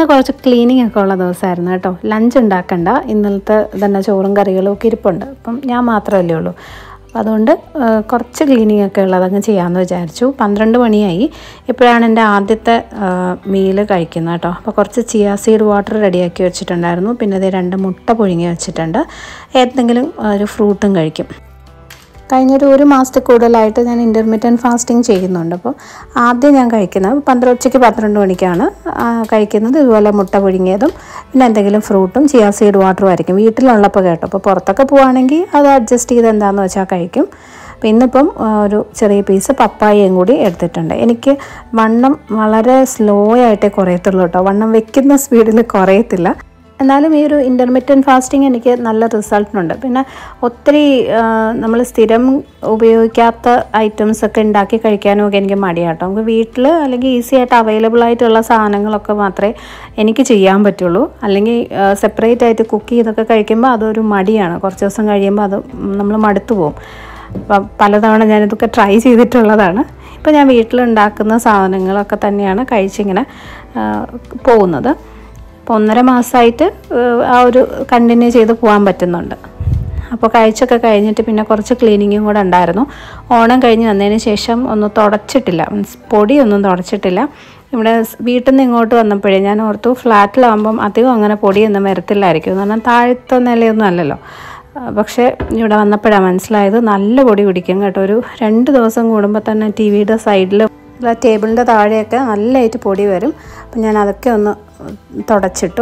കുറച്ച് ക്ലീനിങ് ഒക്കെ ഉള്ള ദിവസമായിരുന്നു കേട്ടോ ലഞ്ച് ഉണ്ടാക്കണ്ട ഇന്നലത്തെ തന്നെ ചോറും കറികളും ഒക്കെ ഇരിപ്പുണ്ട് അപ്പം ഞാൻ മാത്രമല്ലേ ഉള്ളൂ അപ്പോൾ അതുകൊണ്ട് ആ, കുറച്ച് ക്ലീനിങ് ഒക്കെ ഉള്ളതങ്ങ് ചെയ്യാമെന്ന് വിചാരിച്ചു പന്ത്രണ്ട് മണിയായി ഇപ്പോഴാണ് എൻ്റെ ആദ്യത്തെ മീല് കഴിക്കുന്നത് കേട്ടോ അപ്പോൾ കുറച്ച് ചിയാ സീഡ് വാട്ടർ റെഡിയാക്കി വെച്ചിട്ടുണ്ടായിരുന്നു പിന്നെ ഇത് രണ്ട് മുട്ട പുഴുങ്ങി വെച്ചിട്ടുണ്ട് ഏതെങ്കിലും ഒരു ഫ്രൂട്ടും കഴിക്കും കഴിഞ്ഞൊരു ഒരു മാസത്തിൽ കൂടുതലായിട്ട് ഞാൻ ഇൻ്റർമീഡിയറ്റ് ഫാസ്റ്റിംഗ് ചെയ്യുന്നുണ്ട് അപ്പോൾ ആദ്യം ഞാൻ കഴിക്കുന്നത് പന്ത്രണ്ട് ഉച്ചയ്ക്ക് പന്ത്രണ്ട് മണിക്കാണ് ആ, കഴിക്കുന്നത് ഇതുപോലെ മുട്ട പുഴുങ്ങിയതും പിന്നെ എന്തെങ്കിലും ഫ്രൂട്ടും ചിയാ സീഡ് വാട്ടറും ആയിരിക്കും വീട്ടിലുള്ളപ്പോൾ കേട്ടോ അപ്പോൾ പുറത്തൊക്കെ പോവുകയാണെങ്കിൽ അത് അഡ്ജസ്റ്റ് ചെയ്ത് എന്താണെന്ന് വെച്ചാൽ കഴിക്കും അപ്പോൾ ഇന്നിപ്പം ആ, ഒരു ചെറിയ പീസ് പപ്പായയും കൂടി എടുത്തിട്ടുണ്ട് എനിക്ക് വണ്ണം വളരെ സ്ലോ ആയിട്ടേ കുറയത്തുള്ളൂ കേട്ടോ വണ്ണം വെക്കുന്ന സ്പീഡിൽ കുറയത്തില്ല എന്നാലും ഈ ഒരു ഇൻ്റർമീഡിയറ്റ് ഫാസ്റ്റിംഗ് എനിക്ക് നല്ല റിസൾട്ടിനുണ്ട് പിന്നെ ഒത്തിരി നമ്മൾ സ്ഥിരം ഉപയോഗിക്കാത്ത ഐറ്റംസ് ഒക്കെ ഉണ്ടാക്കി കഴിക്കാനും ഒക്കെ എനിക്ക് മടിയാട്ടോ നമുക്ക് വീട്ടിൽ അല്ലെങ്കിൽ ഈസി ആയിട്ട് അവൈലബിൾ ആയിട്ടുള്ള സാധനങ്ങളൊക്കെ മാത്രമേ എനിക്ക് ചെയ്യാൻ പറ്റുള്ളൂ അല്ലെങ്കിൽ സെപ്പറേറ്റ് ആയിട്ട് കുക്ക് ചെയ്തൊക്കെ കഴിക്കുമ്പോൾ അതൊരു മടിയാണ് കുറച്ച് ദിവസം കഴിയുമ്പോൾ അത് നമ്മൾ മടുത്തു പോകും അപ്പം പലതവണ ഞാനിതൊക്കെ ട്രൈ ചെയ്തിട്ടുള്ളതാണ് ഇപ്പോൾ ഞാൻ വീട്ടിലുണ്ടാക്കുന്ന സാധനങ്ങളൊക്കെ തന്നെയാണ് കഴിച്ചിങ്ങനെ ആ, പോകുന്നത് അപ്പോൾ ഒന്നര മാസമായിട്ട് ഏഹ്, ആ ഒരു കണ്ടിന്യൂ ചെയ്ത് പോകാൻ പറ്റുന്നുണ്ട് അപ്പോൾ കഴിച്ചൊക്കെ കഴിഞ്ഞിട്ട് പിന്നെ കുറച്ച് ക്ലീനിങ്ങും കൂടെ ഉണ്ടായിരുന്നു ഓണം കഴിഞ്ഞ് വന്നതിന് ശേഷം ഒന്നും തുടച്ചിട്ടില്ല മീൻസ് പൊടിയൊന്നും തുടച്ചിട്ടില്ല ഇവിടെ സ് വീട്ടിൽ നിന്ന് ഇങ്ങോട്ട് വന്നപ്പോഴേ ഞാൻ ഓർത്തു ഫ്ലാറ്റിലാകുമ്പം അധികം അങ്ങനെ പൊടിയൊന്നും വരത്തില്ലായിരിക്കും എന്ന് പറഞ്ഞാൽ താഴത്തെ നിലയൊന്നും അല്ലല്ലോ ആ, പക്ഷേ ഇവിടെ വന്നപ്പോഴാണ് മനസ്സിലായത് നല്ല പൊടി പിടിക്കും കേട്ടോ ഒരു രണ്ട് ദിവസം കൂടുമ്പോൾ തന്നെ ടി വിയുടെ സൈഡിൽ ടേബിളിൻ്റെ താഴെയൊക്കെ നല്ലതായിട്ട് പൊടി വരും അപ്പം ഞാൻ അതൊക്കെ ഒന്ന് തുടച്ചിട്ടു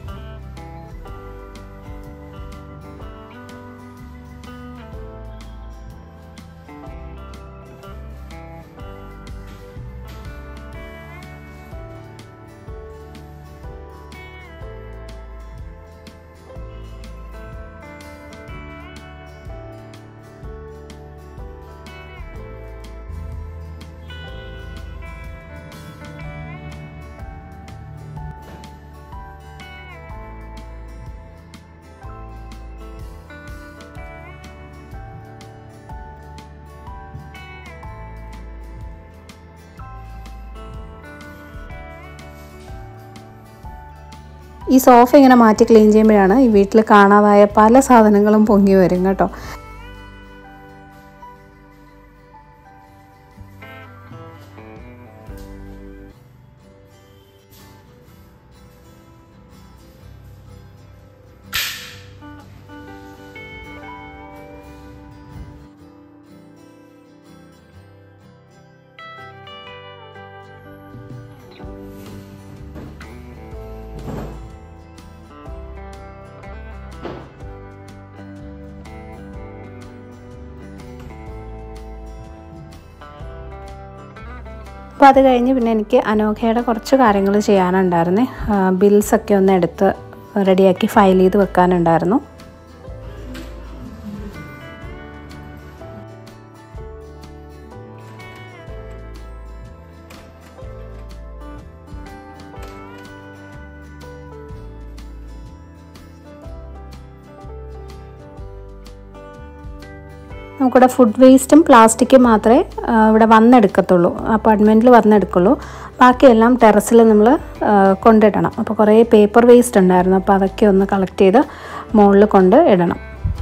ഈ സോഫ ഇങ്ങനെ മാറ്റി ക്ലീൻ ചെയ്യുമ്പോഴാണ് ഈ വീട്ടിൽ കാണാതായ പല സാധനങ്ങളും പൊങ്ങി വരും കേട്ടോ അപ്പോൾ അത് കഴിഞ്ഞ് പിന്നെ എനിക്ക് അനോഖയുടെ കുറച്ച് കാര്യങ്ങൾ ചെയ്യാനുണ്ടായിരുന്നേ ബിൽസൊക്കെ ഒന്ന് എടുത്ത് റെഡിയാക്കി ഫയൽ ചെയ്ത് വെക്കാനുണ്ടായിരുന്നു നമുക്കിവിടെ ഫുഡ് വേസ്റ്റും പ്ലാസ്റ്റിക്കും മാത്രമേ ആ, ഇവിടെ വന്നെടുക്കത്തുള്ളൂ അപ്പാർട്ട്മെൻറ്റിൽ വന്നെടുക്കുള്ളൂ ബാക്കിയെല്ലാം ടെറസിൽ നമ്മൾ കൊണ്ടിടണം അപ്പോൾ കുറേ പേപ്പർ വേസ്റ്റ് ഉണ്ടായിരുന്നു അപ്പോൾ അതൊക്കെ ഒന്ന് കളക്ട് ചെയ്ത് മുകളിൽ കൊണ്ട് ഇടണം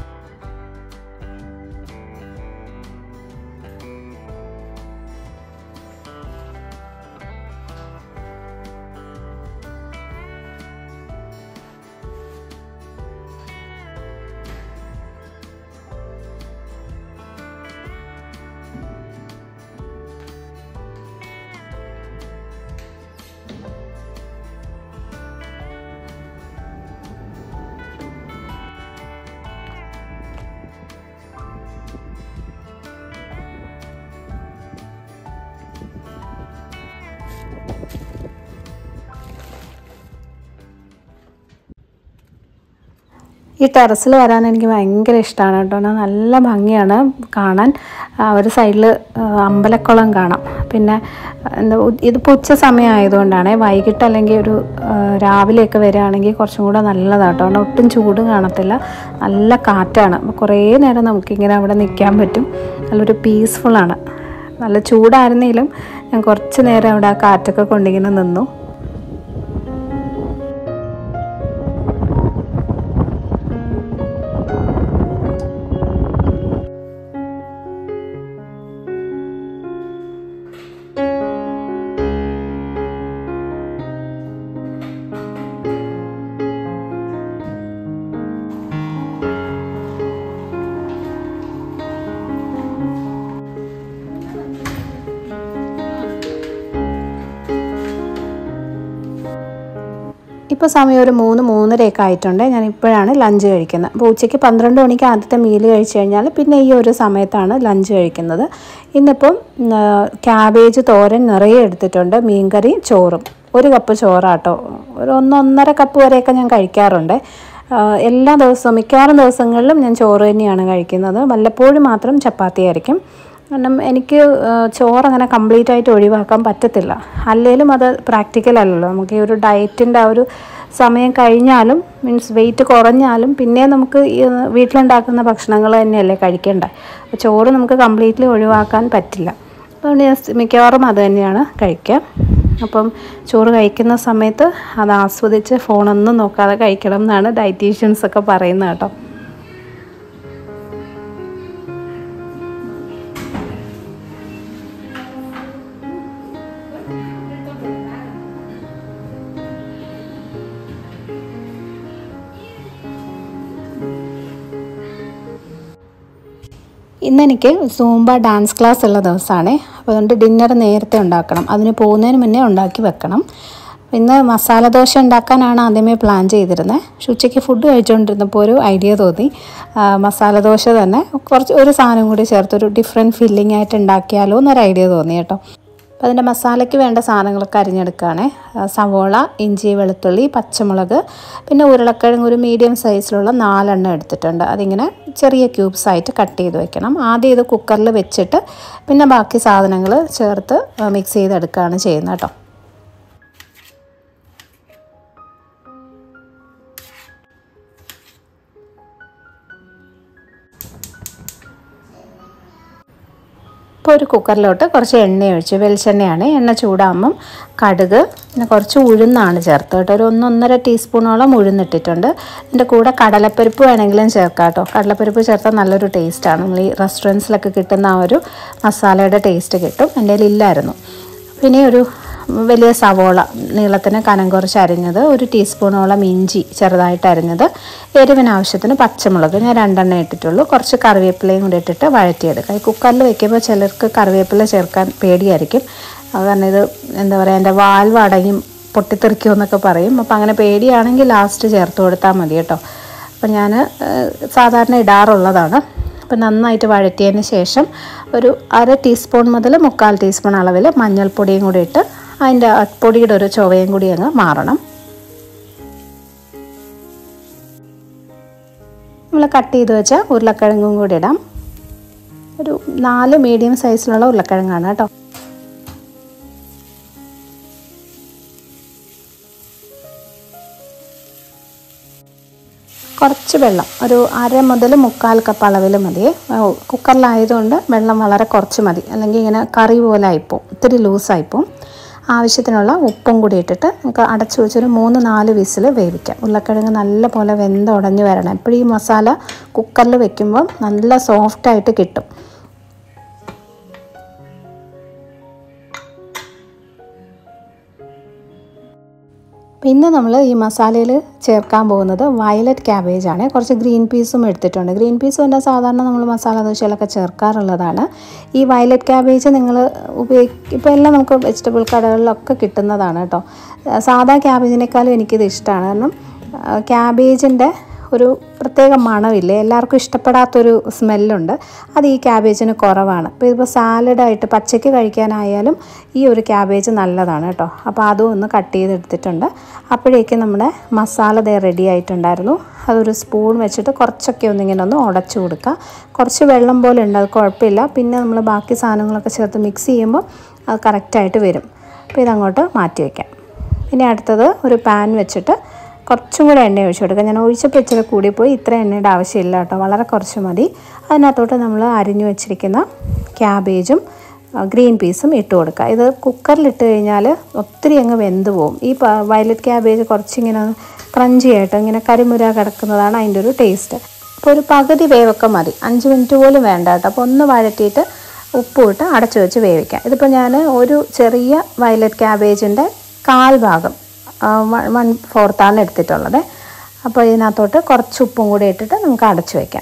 ഈ ടെറസിൽ വരാൻ എനിക്ക് ഭയങ്കര ഇഷ്ടമാണ് കേട്ടോ എന്നാൽ നല്ല ഭംഗിയാണ് കാണാൻ ആ, ഒരു സൈഡിൽ അമ്പലക്കുളം കാണാം പിന്നെ എന്താ ഉ- ഇതിപ്പോൾ ഉച്ച സമയം ആയതുകൊണ്ടാണ് വൈകിട്ട് അല്ലെങ്കിൽ ഒരു ആ, രാവിലെയൊക്കെ വരികയാണെങ്കിൽ കുറച്ചും കൂടെ നല്ലതാണ് കേട്ടോ കാരണം ഒട്ടും ചൂട് കാണത്തില്ല നല്ല കാറ്റാണ് അപ്പോൾ കുറേ നേരം നമുക്കിങ്ങനെ അവിടെ നിൽക്കാൻ പറ്റും നല്ലൊരു പീസ്ഫുള്ളാണ് നല്ല ചൂടായിരുന്നെങ്കിലും ഞാൻ കുറച്ച് നേരം അവിടെ ആ കാറ്റൊക്കെ കൊണ്ടിങ്ങനെ നിന്നു ഇപ്പോൾ സമയം ഒരു മൂന്ന് മൂന്നരയൊക്കെ ആയിട്ടുണ്ട് ഞാൻ ഇപ്പോഴാണ് ലഞ്ച് കഴിക്കുന്നത് അപ്പോൾ ഉച്ചയ്ക്ക് പന്ത്രണ്ട് മണിക്ക് ആദ്യത്തെ മീൽ കഴിച്ച് കഴിഞ്ഞാൽ പിന്നെ ഈ ഒരു സമയത്താണ് ലഞ്ച് കഴിക്കുന്നത് ഇന്നിപ്പം ക്യാബേജ് തോരൻ നിറയെ എടുത്തിട്ടുണ്ട് മീൻകറി ചോറും ഒരു കപ്പ് ചോറാട്ടോ ഒരു ഒന്നൊന്നര കപ്പ് വരെയൊക്കെ ഞാൻ കഴിക്കാറുണ്ട് എല്ലാ ദിവസവും മിക്കവാറും ദിവസങ്ങളിലും ഞാൻ ചോറ് തന്നെയാണ് കഴിക്കുന്നത് വല്ലപ്പോഴും മാത്രം ചപ്പാത്തി ആയിരിക്കും കാരണം എനിക്ക് ചോറ് അങ്ങനെ കംപ്ലീറ്റ് ആയിട്ട് ഒഴിവാക്കാൻ പറ്റത്തില്ല അല്ലെങ്കിലും അത് പ്രാക്ടിക്കൽ അല്ലല്ലോ നമുക്ക് ഈ ഒരു ഡയറ്റിൻ്റെ ആ ഒരു സമയം കഴിഞ്ഞാലും മീൻസ് വെയിറ്റ് കുറഞ്ഞാലും പിന്നെ നമുക്ക് ഈ വീട്ടിലുണ്ടാക്കുന്ന ഭക്ഷണങ്ങൾ തന്നെയല്ലേ കഴിക്കേണ്ടത് അപ്പോൾ ചോറ് നമുക്ക് കംപ്ലീറ്റ്ലി ഒഴിവാക്കാൻ പറ്റില്ല അതുകൊണ്ട് ഞാൻ മിക്കവാറും അത് തന്നെയാണ് കഴിക്കുക അപ്പം ചോറ് കഴിക്കുന്ന സമയത്ത് അത് ആസ്വദിച്ച് ഫോണൊന്നും നോക്കാതെ കഴിക്കണം എന്നാണ് ഡയറ്റീഷ്യൻസ് ഒക്കെ പറയുന്നത് കേട്ടോ ഇന്നെനിക്ക് സൂംബ ഡാൻസ് ക്ലാസ് ഉള്ള ദിവസമാണ് അപ്പോൾ അതുകൊണ്ട് ഡിന്നർ നേരത്തെ ഉണ്ടാക്കണം അതിന് പോകുന്നതിന് മുന്നേ ഉണ്ടാക്കി വെക്കണം ഇന്ന് മസാല ദോശ ഉണ്ടാക്കാനാണ് ആദ്യമേ പ്ലാൻ ചെയ്തിരുന്നത് പക്ഷെ ഉച്ചയ്ക്ക് ഫുഡ് കഴിച്ചുകൊണ്ടിരുന്നപ്പോൾ ഒരു ഐഡിയ തോന്നി മസാല ദോശ തന്നെ കുറച്ച് ഒരു സാധനം കൂടി ചേർത്തൊരു ഡിഫറെൻറ്റ് ഫില്ലിംഗ് ആയിട്ട് ഉണ്ടാക്കിയാലോ എന്നൊരു ഐഡിയ തോന്നി കേട്ടോ അപ്പോൾ അതിൻ്റെ മസാലയ്ക്ക് വേണ്ട സാധനങ്ങളൊക്കെ അരിഞ്ഞെടുക്കുകയാണ് സവോള ഇഞ്ചി വെളുത്തുള്ളി പച്ചമുളക് പിന്നെ ഉരുളക്കിഴങ്ങ് ഒരു മീഡിയം സൈസിലുള്ള നാലെണ്ണം എടുത്തിട്ടുണ്ട് അതിങ്ങനെ ചെറിയ ക്യൂബ്സ് ആയിട്ട് കട്ട് ചെയ്ത് വെക്കണം ആദ്യം ഇത് കുക്കറിൽ വെച്ചിട്ട് പിന്നെ ബാക്കി സാധനങ്ങൾ ചേർത്ത് മിക്സ് ചെയ്തെടുക്കുകയാണ് ചെയ്യുന്നത് കേട്ടോ ഇപ്പോൾ ഒരു കുക്കറിലോട്ട് കുറച്ച് എണ്ണ ഒഴിച്ചു വെളിച്ചെണ്ണയാണ് എണ്ണ ചൂടാകുമ്പം കടുക് പിന്നെ കുറച്ച് ഉഴുന്നാണ് ചേർത്ത് കേട്ടോ ഒരു ഒന്നൊന്നര ടീസ്പൂണോളം ഉഴുന്നിട്ടിട്ടുണ്ട് ഇതിൻ്റെ കൂടെ കടലപ്പരിപ്പ് വേണമെങ്കിലും ചേർക്കാം കേട്ടോ കടലപ്പരിപ്പ് ചേർത്താൽ നല്ലൊരു ടേസ്റ്റാണ് നമ്മൾ ഈ റെസ്റ്റോറൻറ്റ്സിലൊക്കെ കിട്ടുന്ന ആ ഒരു മസാലയുടെ ടേസ്റ്റ് കിട്ടും എൻ്റെ ഇല്ലായിരുന്നു പിന്നെ ഒരു വലിയ സവോള നീളത്തിന് കനം കുറച്ച് അരിഞ്ഞത് ഒരു ടീസ്പൂണോളം ഇഞ്ചി ചെറുതായിട്ട് അരിഞ്ഞത് എരിവിന് ആവശ്യത്തിന് പച്ചമുളക് ഞാൻ രണ്ടെണ്ണം ഇട്ടിട്ടുള്ളൂ കുറച്ച് കറിവേപ്പിലയും കൂടി ഇട്ടിട്ട് വഴറ്റിയെടുക്കുക ഈ കുക്കറിൽ വെക്കുമ്പോൾ ചിലർക്ക് കറിവേപ്പില ചേർക്കാൻ പേടിയായിരിക്കും കാരണം ഇത് എന്താ പറയുക എൻ്റെ വാൽവ് അടയും പൊട്ടിത്തെറിക്കുമെന്നൊക്കെ പറയും അപ്പോൾ അങ്ങനെ പേടിയാണെങ്കിൽ ലാസ്റ്റ് ചേർത്ത് കൊടുത്താൽ മതി കേട്ടോ അപ്പോൾ ഞാൻ സാധാരണ ഇടാറുള്ളതാണ് അപ്പോൾ നന്നായിട്ട് വഴറ്റിയതിന് ശേഷം ഒരു അര ടീസ്പൂൺ മുതൽ മുക്കാൽ ടീസ്പൂൺ അളവിൽ മഞ്ഞൾപ്പൊടിയും കൂടി ഇട്ട് അതിൻ്റെ പൊടിയുടെ ഒരു ചുവയും കൂടി അങ്ങ് മാറണം നമ്മൾ കട്ട് ചെയ്ത് വെച്ച ഉരുളക്കിഴങ്ങും കൂടി ഇടാം ഒരു നാല് മീഡിയം സൈസിലുള്ള ഉരുളക്കിഴങ്ങാണ് കേട്ടോ കുറച്ച് വെള്ളം ഒരു അര മുതൽ മുക്കാൽ കപ്പ് അളവിൽ മതി കുക്കറിലായതുകൊണ്ട് വെള്ളം വളരെ കുറച്ച് മതി അല്ലെങ്കിൽ ഇങ്ങനെ കറി പോലെ ആയിപ്പോവും ഇത്തിരി ലൂസായിപ്പോവും ആവശ്യത്തിനുള്ള ഉപ്പും കൂടി ഇട്ടിട്ട് നമുക്ക് അടച്ചു വെച്ചൊരു മൂന്ന് നാല് വിസിൽ വേവിക്കാം ഉരുളക്കിഴങ്ങ് നല്ല പോലെ വെന്ത് ഉടഞ്ഞ് വരണം എപ്പോഴും ഈ മസാല കുക്കറിൽ വെക്കുമ്പം നല്ല സോഫ്റ്റായിട്ട് കിട്ടും അപ്പോൾ ഇന്ന് നമ്മൾ ഈ മസാലയിൽ ചേർക്കാൻ പോകുന്നത് വയലറ്റ് ക്യാബേജ് ആണ് കുറച്ച് ഗ്രീൻ പീസും എടുത്തിട്ടുണ്ട് ഗ്രീൻ പീസും എൻ്റെ സാധാരണ നമ്മൾ മസാല ദോശയിലൊക്കെ ചേർക്കാറുള്ളതാണ് ഈ വയലറ്റ് ക്യാബേജ് നിങ്ങൾ ഉപയോഗിക്കും ഇപ്പോൾ എല്ലാം നമുക്ക് വെജിറ്റബിൾ കടകളിലൊക്കെ കിട്ടുന്നതാണ് കേട്ടോ സാധാ ക്യാബേജിനേക്കാളും എനിക്കിത് ഇഷ്ടമാണ് കാരണം ക്യാബേജിൻ്റെ ഒരു പ്രത്യേക മണമില്ലേ എല്ലാവർക്കും ഇഷ്ടപ്പെടാത്തൊരു സ്മെല്ലുണ്ട് അത് ഈ ക്യാബേജിന് കുറവാണ് ഇപ്പോൾ ഇതിപ്പോൾ സാലഡായിട്ട് പച്ചയ്ക്ക് കഴിക്കാനായാലും ഈ ഒരു ക്യാബേജ് നല്ലതാണ് കേട്ടോ അപ്പോൾ അതും ഒന്ന് കട്ട് ചെയ്തെടുത്തിട്ടുണ്ട് അപ്പോഴേക്കും നമ്മുടെ മസാല ദേ റെഡി ആയിട്ടുണ്ടായിരുന്നു അതൊരു സ്പൂൺ വെച്ചിട്ട് കുറച്ചൊക്കെ ഒന്നിങ്ങനെ ഒന്ന് ഉടച്ചു കൊടുക്കുക കുറച്ച് വെള്ളം പോലെ ഉണ്ട് അത് കുഴപ്പമില്ല പിന്നെ നമ്മൾ ബാക്കി സാധനങ്ങളൊക്കെ ചേർത്ത് മിക്സ് ചെയ്യുമ്പോൾ അത് കറക്റ്റായിട്ട് വരും അപ്പോൾ ഇതങ്ങോട്ട് മാറ്റി വയ്ക്കാം പിന്നെ അടുത്തത് ഒരു പാൻ വെച്ചിട്ട് കുറച്ചും കൂടെ എണ്ണ ഒഴിച്ചു കൊടുക്കുക ഞാൻ ഒഴിച്ചപ്പോൾ ഇച്ചിരി കൂടിപ്പോയി ഇത്ര എണ്ണയുടെ ആവശ്യമില്ല കേട്ടോ വളരെ കുറച്ച് മതി അതിനകത്തോട്ട് നമ്മൾ അരിഞ്ഞു വെച്ചിരിക്കുന്ന ക്യാബേജും ഗ്രീൻ പീസും ഇട്ട് കൊടുക്കുക ഇത് കുക്കറിലിട്ട് കഴിഞ്ഞാൽ ഒത്തിരി അങ്ങ് വെന്ത് പോകും ഈ വയലറ്റ് ക്യാബേജ് കുറച്ചിങ്ങനെ ക്രഞ്ചി ആയിട്ട് ഇങ്ങനെ കരിമുര കിടക്കുന്നതാണ് അതിൻ്റെ ഒരു ടേസ്റ്റ് അപ്പോൾ ഒരു പകുതി വേവൊക്കെ മതി അഞ്ച് മിനിറ്റ് പോലും വേണ്ട കേട്ടോ അപ്പോൾ ഒന്ന് വഴറ്റിയിട്ട് ഉപ്പും ഇട്ട് അടച്ചു വെച്ച് വേവിക്കാം ഇതിപ്പോൾ ഞാൻ ഒരു ചെറിയ വയലറ്റ് ക്യാബേജിൻ്റെ കാൽ ഭാഗം വൺ ഫോർത്താണ് എടുത്തിട്ടുള്ളത് അപ്പോൾ ഇതിനകത്തോട്ട് കുറച്ച് ഉപ്പും കൂടി ഇട്ടിട്ട് നമുക്ക് അടച്ചു വയ്ക്കാം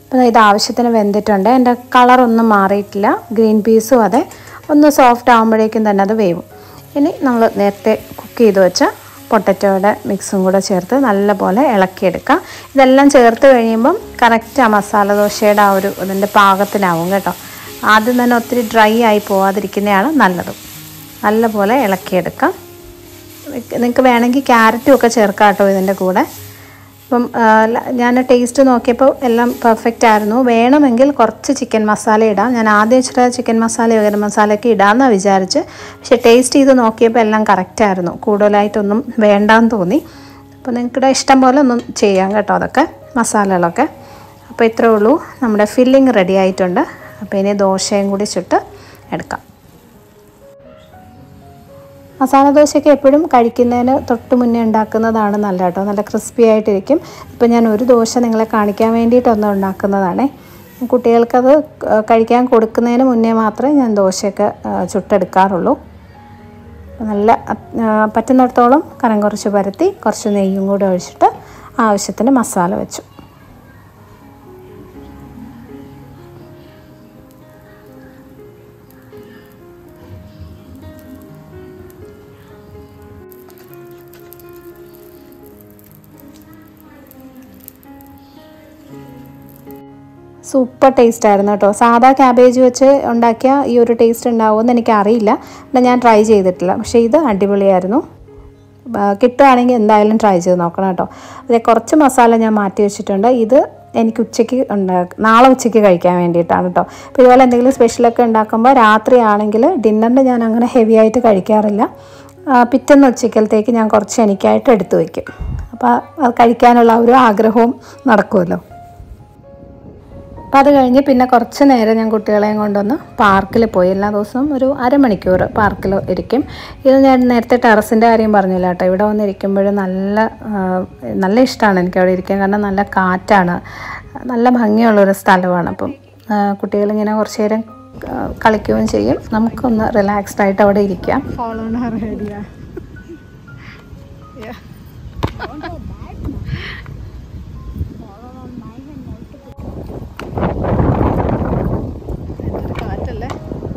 അപ്പോൾ ഇത് ആവശ്യത്തിന് വെന്തിട്ടുണ്ട് എൻ്റെ കളറൊന്നും മാറിയിട്ടില്ല ഗ്രീൻ പീസും അതെ ഒന്ന് സോഫ്റ്റ് ആകുമ്പോഴേക്കും തന്നെ അത് വേവും ഇനി നമ്മൾ നേരത്തെ കുക്ക് ചെയ്ത് വെച്ച പൊട്ടറ്റോയുടെ മിക്സും കൂടെ ചേർത്ത് നല്ലപോലെ ഇളക്കിയെടുക്കാം ഇതെല്ലാം ചേർത്ത് കഴിയുമ്പം കറക്റ്റ് ആ മസാല ദോശയുടെ ആ ഒരു ഇതിൻ്റെ പാകത്തിനാവും കേട്ടോ ആദ്യം തന്നെ ഒത്തിരി ഡ്രൈ ആയി പോവാതിരിക്കുന്നതാണ് നല്ലത് നല്ലപോലെ ഇളക്കിയെടുക്കാം നിങ്ങൾക്ക് വേണമെങ്കിൽ ക്യാരറ്റും ഒക്കെ ചേർക്കാം കേട്ടോ ഇതിൻ്റെ കൂടെ അപ്പം ഞാൻ ടേസ്റ്റ് നോക്കിയപ്പോൾ എല്ലാം പെർഫെക്റ്റ് ആയിരുന്നു വേണമെങ്കിൽ കുറച്ച് ചിക്കൻ മസാല ഇടാം ഞാൻ ആദ്യം ഇച്ചിരി ചിക്കൻ മസാലയോ ഗരം മസാലയൊക്കെ ഇടാമെന്നാണ് വിചാരിച്ച് പക്ഷേ ടേസ്റ്റ് ചെയ്ത് നോക്കിയപ്പോൾ എല്ലാം കറക്റ്റ് ആയിരുന്നു കൂടുതലായിട്ടൊന്നും വേണ്ടാന്ന് തോന്നി അപ്പോൾ നിങ്ങൾക്കിടെ ഇഷ്ടം പോലെ ഒന്നും ചെയ്യാം കേട്ടോ അതൊക്കെ മസാലകളൊക്കെ അപ്പോൾ ഇത്രേ ഉള്ളൂ നമ്മുടെ ഫില്ലിങ് റെഡി ആയിട്ടുണ്ട് അപ്പോൾ ഇനി ദോശയും കൂടി ചുട്ട് എടുക്കാം മസാല ദോശയൊക്കെ എപ്പോഴും കഴിക്കുന്നതിന് തൊട്ട് മുന്നേ ഉണ്ടാക്കുന്നതാണ് നല്ല കേട്ടോ നല്ല ക്രിസ്പി ആയിട്ടിരിക്കും ഇപ്പം ഞാൻ ഒരു ദോശ നിങ്ങളെ കാണിക്കാൻ വേണ്ടിയിട്ടൊന്ന് ഉണ്ടാക്കുന്നതാണേ കുട്ടികൾക്കത് കഴിക്കാൻ കൊടുക്കുന്നതിന് മുന്നേ മാത്രമേ ഞാൻ ദോശയൊക്കെ ചുട്ടെടുക്കാറുള്ളൂ നല്ല പറ്റുന്നിടത്തോളം കനം കുറച്ച് പരത്തി കുറച്ച് നെയ്യും കൂടി ഒഴിച്ചിട്ട് ആവശ്യത്തിന് മസാല വെച്ചു സൂപ്പർ ടേസ്റ്റ് ആയിരുന്നു കേട്ടോ സാധാ ക്യാബേജ് വെച്ച് ഉണ്ടാക്കിയ ഈ ഒരു ടേസ്റ്റ് ഉണ്ടാവുമെന്ന് എനിക്കറിയില്ല പിന്നെ ഞാൻ ട്രൈ ചെയ്തിട്ടില്ല പക്ഷേ ഇത് അടിപൊളിയായിരുന്നു കിട്ടുകയാണെങ്കിൽ എന്തായാലും ട്രൈ ചെയ്ത് നോക്കണം കേട്ടോ അതിൽ കുറച്ച് മസാല ഞാൻ മാറ്റി വെച്ചിട്ടുണ്ട് ഇത് എനിക്ക് ഉച്ചയ്ക്ക് ഉണ്ടാ നാളെ ഉച്ചയ്ക്ക് കഴിക്കാൻ വേണ്ടിയിട്ടാണ് കേട്ടോ അപ്പോൾ ഇതുപോലെ എന്തെങ്കിലും സ്പെഷ്യലൊക്കെ ഉണ്ടാക്കുമ്പോൾ രാത്രി ആണെങ്കിൽ ഡിന്നറിന് ഞാൻ അങ്ങനെ ഹെവി ആയിട്ട് കഴിക്കാറില്ല പിറ്റേന്ന് ഉച്ചക്കലത്തേക്ക് ഞാൻ കുറച്ച് എനിക്കായിട്ട് എടുത്തു വയ്ക്കും അപ്പോൾ അത് കഴിക്കാനുള്ള ഒരു ആഗ്രഹവും നടക്കുമല്ലോ അപ്പോൾ അത് കഴിഞ്ഞ് പിന്നെ കുറച്ച് നേരം ഞാൻ കുട്ടികളെയും കൊണ്ടൊന്ന് പാർക്കിൽ പോയി എല്ലാ ദിവസവും ഒരു അരമണിക്കൂർ പാർക്കിൽ ഇരിക്കും ഇത് ഞാൻ നേരത്തെ ടെറസിൻ്റെ കാര്യം പറഞ്ഞില്ല കേട്ടോ ഇവിടെ വന്നിരിക്കുമ്പോൾ നല്ല നല്ല ഇഷ്ടമാണ് എനിക്ക് അവിടെ ഇരിക്കാൻ കാരണം നല്ല കാറ്റാണ് നല്ല ഭംഗിയുള്ളൊരു സ്ഥലമാണ് അപ്പം കുട്ടികളിങ്ങനെ കുറച്ച് നേരം കളിക്കുകയും ചെയ്യും നമുക്കൊന്ന് റിലാക്സ്ഡ് ആയിട്ട് അവിടെ ഇരിക്കാം fall on her head, yeah. yeah. എന്തൊരു കാറ്റല്ലേ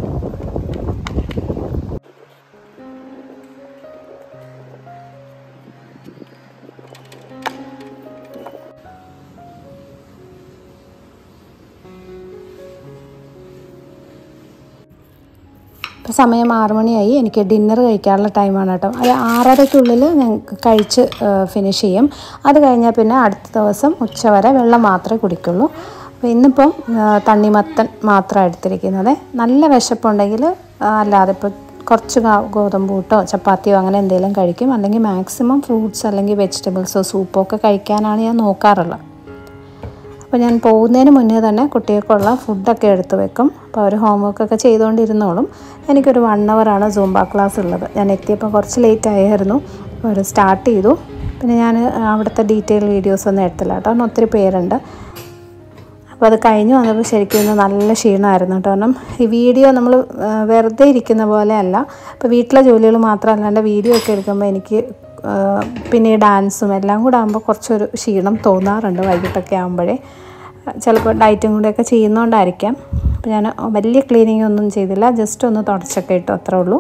ഇപ്പോൾ സമയം ആറ് മണിയായി എനിക്ക് ഡിന്നർ കഴിക്കാനുള്ള ടൈമാണ് കേട്ടോ അത് ആറരയ്ക്കുള്ളിൽ ഞങ്ങൾക്ക് കഴിച്ച് ഫിനിഷ് ചെയ്യും അത് കഴിഞ്ഞാൽ പിന്നെ അടുത്ത ദിവസം ഉച്ചവരെ വെള്ളം മാത്രമേ കുടിക്കുള്ളൂ അപ്പോൾ ഇന്നിപ്പം തണ്ണിമത്തൻ മാത്രമാണ് എടുത്തിരിക്കുന്നത് നല്ല വിശപ്പുണ്ടെങ്കിൽ അല്ലാതെ ഇപ്പോൾ കുറച്ച് ഗോതമ്പ് കൂട്ടോ ചപ്പാത്തിയോ അങ്ങനെ എന്തെങ്കിലും കഴിക്കും അല്ലെങ്കിൽ മാക്സിമം ഫ്രൂട്ട്സ് അല്ലെങ്കിൽ വെജിറ്റബിൾസോ സൂപ്പോ ഒക്കെ കഴിക്കാനാണ് ഞാൻ നോക്കാറുള്ളത് അപ്പോൾ ഞാൻ പോകുന്നതിന് മുന്നേ തന്നെ കുട്ടികൾക്കുള്ള ഫുഡൊക്കെ എടുത്ത് വെക്കും അപ്പോൾ അവർ ഹോംവർക്കൊക്കെ ചെയ്തുകൊണ്ടിരുന്നോളും എനിക്കൊരു വൺ ആണ് സൂംബ ക്ലാസ് ഉള്ളത് ഞാൻ എത്തിയപ്പോൾ കുറച്ച് ലേറ്റ് ആയിരുന്നു അപ്പോൾ അവർ സ്റ്റാർട്ട് ചെയ്തു പിന്നെ ഞാൻ അവിടുത്തെ ഡീറ്റെയിൽ വീഡിയോസ് ഒന്നും എടുത്തില്ല കേട്ടോ കാരണം ഒത്തിരി പേരുണ്ട് അപ്പോൾ അത് കഴിഞ്ഞ് വന്നപ്പോൾ ശരിക്കും ഇന്ന് നല്ല ക്ഷീണമായിരുന്നു കേട്ടോ കാരണം ഈ വീഡിയോ നമ്മൾ വെറുതെ ഇരിക്കുന്ന പോലെ അല്ല ഇപ്പോൾ വീട്ടിലെ ജോലികൾ മാത്രം അല്ലാണ്ട് വീഡിയോ ഒക്കെ എടുക്കുമ്പോൾ എനിക്ക് പിന്നെ ഈ ഡാൻസും എല്ലാം കൂടെ ആകുമ്പോൾ കുറച്ചൊരു ക്ഷീണം തോന്നാറുണ്ട് വൈകിട്ടൊക്കെ ആകുമ്പോഴേ ചിലപ്പോൾ ഡയറ്റും കൂടെയൊക്കെ ചെയ്യുന്നതുകൊണ്ടായിരിക്കാം അപ്പോൾ ഞാൻ വലിയ ക്ലീനിങ് ഒന്നും ചെയ്തില്ല ജസ്റ്റ് ഒന്ന് തുടച്ചൊക്കെ ഇട്ടു അത്രേ ഉള്ളൂ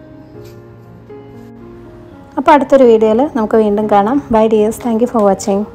അപ്പോൾ അടുത്തൊരു വീഡിയോയിൽ നമുക്ക് വീണ്ടും കാണാം bye dears thank you for watching